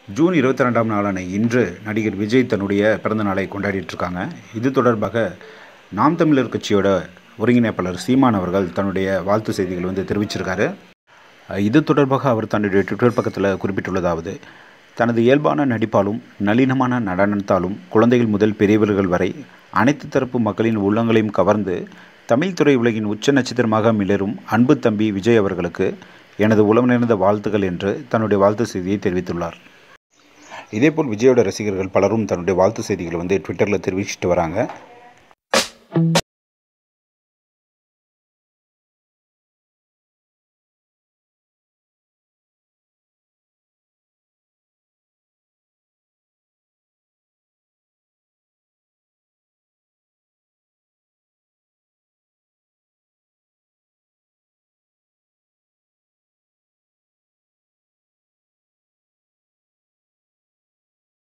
June இருபத்தி ரெண்டாம் நாளான இன்று நடிகர் விஜய் தன்னுடைய பிறந்த நாளை கொண்டாடிட்டு இருக்காங்க இது தொடர்பாக நாம் தமிழர் கட்சியோட ஒருங்கிணைப்பாளர் சீமான் அவர்கள் தன்னுடைய வாழ்த்து செய்திகள் வந்து தெரிவிச்சிருக்காரு இது தொடர்பாக அவர் தன்னுடைய ட்விட்டர் பக்கத்தில் குறிப்பிட்டுள்ளதாவது தனது இயல்பான நடிப்பாலும் நளினமான நடனத்தாலும் குழந்தைகள் முதல் பெரியவர்கள் வரை அனைத்து தரப்பு மக்களின் உள்ளங்களையும் கவர்ந்து தமிழ் துறை உலகின் உச்ச நட்சத்திரமாக மிளரும் அன்பு தம்பி விஜய் அவர்களுக்கு எனது உளம் நிறைந்த வாழ்த்துக்கள் என்று தன்னுடைய வாழ்த்து செய்தியை தெரிவித்துள்ளார் இதேபோல் விஜயோட ரசிகர்கள் பலரும் தன்னுடைய வாழ்த்து செய்திகளை வந்து ட்விட்டரில் தெரிவிச்சிட்டு வராங்க